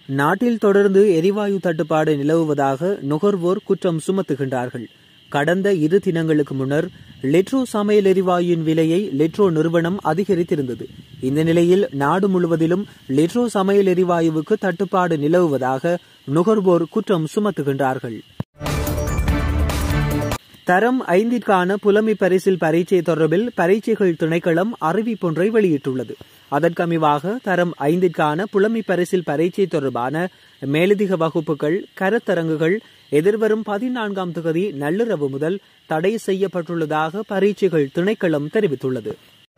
நாட்டில் தொடர்ந்து எரிவாயு தட்டுப்பாடு நிலவுவதாக நுகர்வோர் குற்றம் சுமத்துகின்றார்கள் கடந்த இரு தினங்களுக்கு முன்னர் லிட்ரோ சமையல் எரிவாயுவின் விலையை லிட்ரோ நிறுவனம் அதிகரித்திருந்தது இந்த நிலையில் நாடு முழுவதிலும் லிட்ரோ சமையல் எரிவாயுவுக்கு தட்டுப்பாடு நிலவுவதாக நுகர்வோர் குற்றம் சுமத்துகின்றார்கள் தரம் ஐந்திற்கான புலமை பரிசில் பரீட்சை தொடர்பில் பரீட்சைகள் திணைக்களம் அறிவிப்பொன்றை வெளியிட்டுள்ளது அதற்கமைவாக தரம் ஐந்திற்கான புலமை பரிசில் பரீட்சை தொடர்பான மேலதிக வகுப்புகள் கருத்தரங்குகள் எதிர்வரும் பதினான்காம் தேதி நள்ளிரவு முதல் தடை செய்யப்பட்டுள்ளதாக பரீட்சைகள் திணைக்களம் தெரிவித்துள்ளது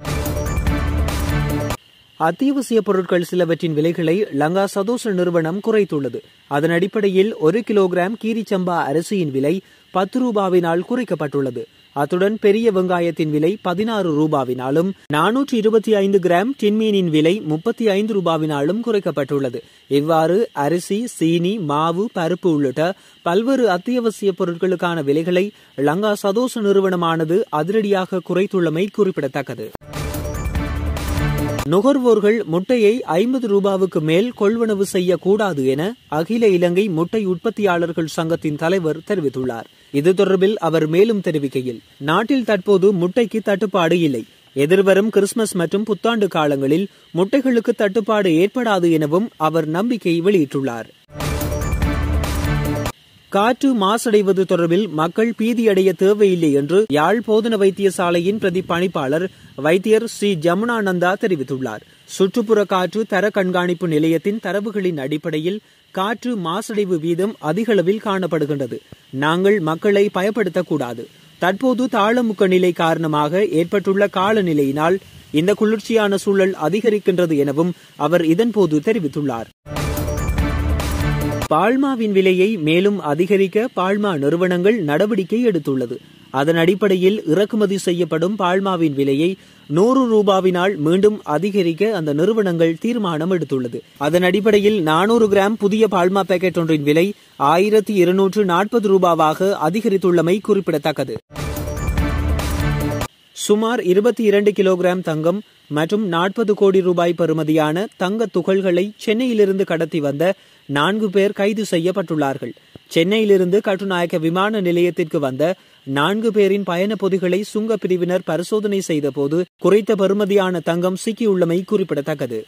அத்தியாவசிய பொருட்கள் சிலவற்றின் விலைகளை லங்கா சதோச நிறுவனம் குறைத்துள்ளது அதன் அடிப்படையில் ஒரு கிலோகிராம் கீரிச்சம்பா அரிசியின் விலை பத்து ரூபாவினால் குறைக்கப்பட்டுள்ளது அத்துடன் பெரிய வெங்காயத்தின் விலை பதினாறு ரூபாவினாலும் நானூற்றி இருபத்தி ஐந்து கிராம் டின்மீனின் விலை முப்பத்தி ஐந்து ரூபாவினாலும் குறைக்கப்பட்டுள்ளது இவ்வாறு அரிசி சீனி மாவு பருப்பு உள்ளிட்ட பல்வேறு அத்தியாவசிய பொருட்களுக்கான விலைகளை லங்கா சதோச நிறுவனமானது அதிரடியாக குறைத்துள்ளமை குறிப்பிடத்தக்கது நுகர்வோர்கள் முட்டையை ஐம்பது ரூபாவுக்கு மேல் கொள்வனவு செய்யக்கூடாது என அகில இலங்கை முட்டை உற்பத்தியாளர்கள் சங்கத்தின் தலைவர் தெரிவித்துள்ளார் இது தொடர்பில் அவர் மேலும் தெரிவிக்கையில் நாட்டில் தற்போது முட்டைக்கு தட்டுப்பாடு இல்லை எதிர்வரும் கிறிஸ்துமஸ் மற்றும் புத்தாண்டு காலங்களில் முட்டைகளுக்கு தட்டுப்பாடு ஏற்படாது எனவும் அவர் நம்பிக்கை வெளியிட்டுள்ளார் காற்று மாசடைவது தொடர்பில் மக்கள் பீதியடைய தேவையில்லை என்று யாழ் போதன வைத்தியசாலையின் பிரதி பணிப்பாளர் வைத்தியர் ஸ்ரீ ஜமுனானந்தா தெரிவித்துள்ளார் சுற்றுப்புற காற்று தர கண்காணிப்பு நிலையத்தின் தரவுகளின் அடிப்படையில் காற்று மாசடைவு வீதம் அதிகளவில் காணப்படுகின்றது நாங்கள் மக்களை பயப்படுத்தக்கூடாது தற்போது தாளமுக்க நிலை காரணமாக ஏற்பட்டுள்ள காலநிலையினால் இந்த குளிர்ச்சியான சூழல் அதிகரிக்கின்றது எனவும் அவர் இதன்போது தெரிவித்துள்ளார் பால்மாவின் விலையை மேலும் அதிகரிக்க பால்மா நிறுவனங்கள் நடவடிக்கை எடுத்துள்ளது அதன் அடிப்படையில் இறக்குமதி செய்யப்படும் பால்மாவின் விலையை நூறு ரூபாவினால் மீண்டும் அதிகரிக்க அந்த நிறுவனங்கள் தீர்மானம் எடுத்துள்ளது அதன் அடிப்படையில் நானூறு கிராம் புதிய பால்மா பேக்கெட் ஒன்றின் விலை ஆயிரத்தி இருநூற்று நாற்பது ரூபாவாக அதிகரித்துள்ளமை குறிப்பிடத்தக்கது சுமார் இருபத்தி இரண்டு கிலோகிராம் தங்கம் மற்றும் நாற்பது கோடி ரூபாய் பெறுமதியான தங்க துகள்களை சென்னையிலிருந்து கடத்தி வந்த நான்கு பேர் கைது செய்யப்பட்டுள்ளார்கள் சென்னையிலிருந்து கட்டுநாயக்க விமான நிலையத்திற்கு வந்த நான்கு பேரின் பயண பொதிகளை சுங்க பிரிவினர் பரிசோதனை செய்தபோது குறைத்த பெறுமதியான தங்கம் சிக்கியுள்ளமை குறிப்பிடத்தக்கது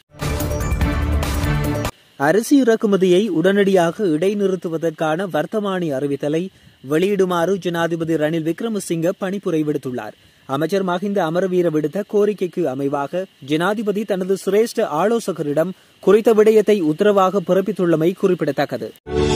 அரிசி இறக்குமதியை உடனடியாக இடைநிறுத்துவதற்கான வர்த்தமானி அறிவித்தலை வெளியிடுமாறு ஜனாதிபதி ரணில் விக்ரமசிங்க பணிப்புரை விடுத்துள்ளார் அமைச்சர் மஹிந்த அமரவீர விடுத்த கோரிக்கைக்கு அமைவாக ஜனாதிபதி தனது சிரேஷ்ட ஆலோசகரிடம் குறித்த விடயத்தை உத்தரவாக பிறப்பித்துள்ளமை குறிப்பிடத்தக்கது